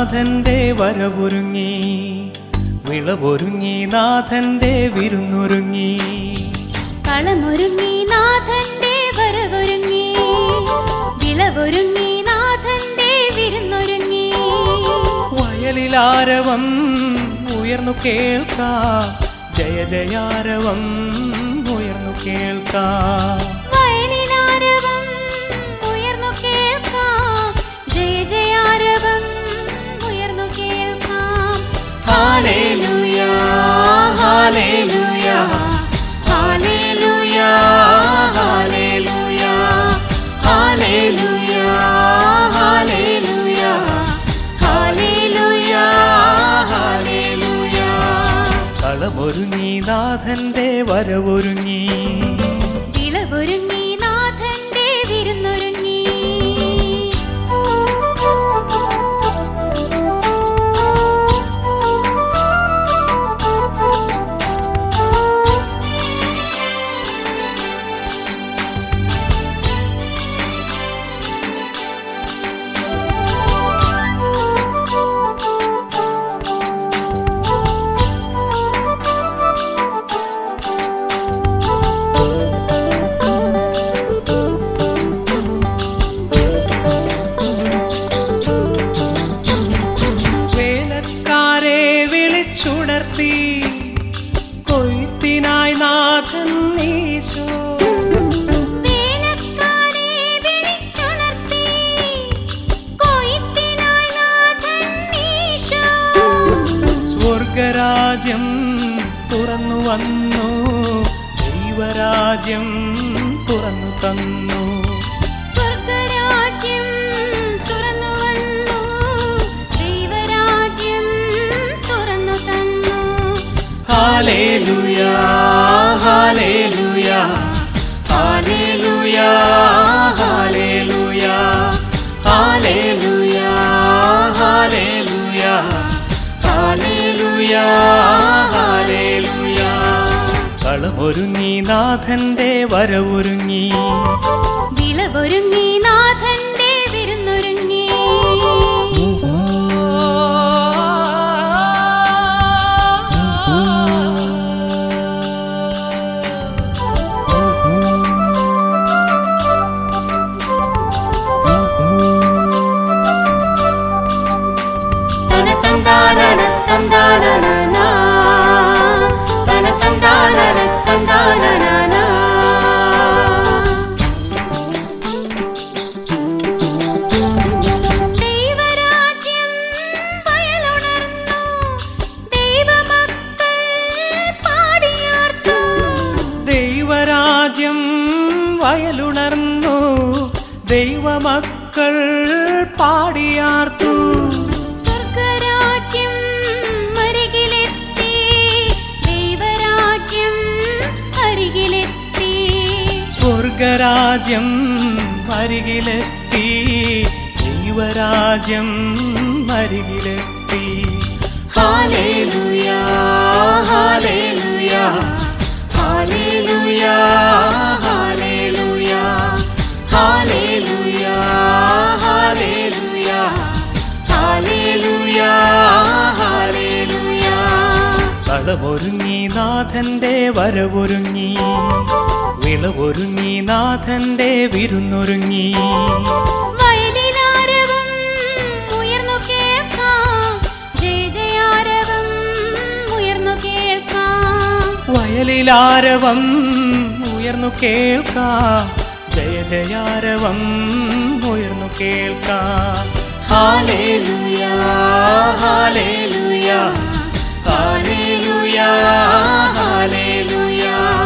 നാഥന്റെ വരവൊരുങ്ങി വിളവൊരുങ്ങി നാഥന്റെ വിരുന്നൊരുങ്ങി കളമൊരുങ്ങി നാഥന്റെ വരവൊരുങ്ങി വിളവൊരുങ്ങി നാഥന്റെ വിരുന്നൊരുങ്ങി വയലിലാരവം ഉയർന്നു കേൾക്കാം ജയ ജയാരവം ഉയർന്നു കേൾക്കാം വയലിലാരവം ഉയർന്നു കേൾക്കാം ജയ ജയാരവം ഉയർന്നു കേൾക്കാം hallelujah hallelujah hallelujah hallelujah hallelujah hallelujah hallelujah hallelujah കളമൊരുങ്ങി നാഥന്റെ വരവൊരുങ്ങി വിളവൊരുങ്ങി നാഥന്റെ വിരുന്നൊരുങ്ങി വേലക്കാരെ വിളിച്ചുണർത്തി കൊയ്ത്തിനായി നാഥൻ ഈശോ വേലക്കാരെ വിളിച്ചുണർത്തി കൊയ്ത്തിനായി നാഥൻ ഈശോ സ്വർഗരാജ്യം തുറന്നു വന്നു ദൈവരാജ്യം തുറന്നു തന്നു സ്വർഗരാജ്യം തുറന്നു വന്നു ദൈവരാജ്യം തുറന്നു തന്നു hallelujah hallelujah hallelujah hallelujah hallelujah hallelujah hallelujah hallelujah കളമൊരുങ്ങി നാഥന്റെ വരവൊരുങ്ങി വിളവൊരുങ്ങി നാഥന്റെ വിരുന്നൊരുങ്ങി തന തന്താനന തന്താനന തന തന്താനന തന്താനന ദൈവരാജ്യം വയലുണർന്നു ദൈവമക്കൾ പാടിയാർത്തു ദൈവരാജ്യം വയലുണർന്നു ദൈവമക്കൾ പാടിയാർത്തു സ്വർഗരാജ്യം അരികിലെത്തി ദൈവരാജ്യം അരികിലെത്തി സ്വർഗരാജ്യം അരികിലെത്തി ദൈവരാജ്യം അരികിലെത്തി hallelujah hallelujah hallelujah hallelujah hallelujah hallelujah hallelujah hallelujah കളമൊരുങ്ങി നാഥന്റെ വരവൊരുങ്ങി വിളവൊരുങ്ങി നാഥന്റെ വിരുന്നൊരുങ്ങി വയലിലാരവം ഉയർന്നു കേൾക്കാം ജയ ജയാരവം ഉയർന്നു കേൾക്കാം വയലിലാരവം ഉയർന്നു കേൾക്കാം ജയ ജയാരവം ഉയർന്നു കേൾക്കാം ഹാലേലൂയ ഹാലേലൂയ ഹാലേലൂയ ഹാലേലൂയ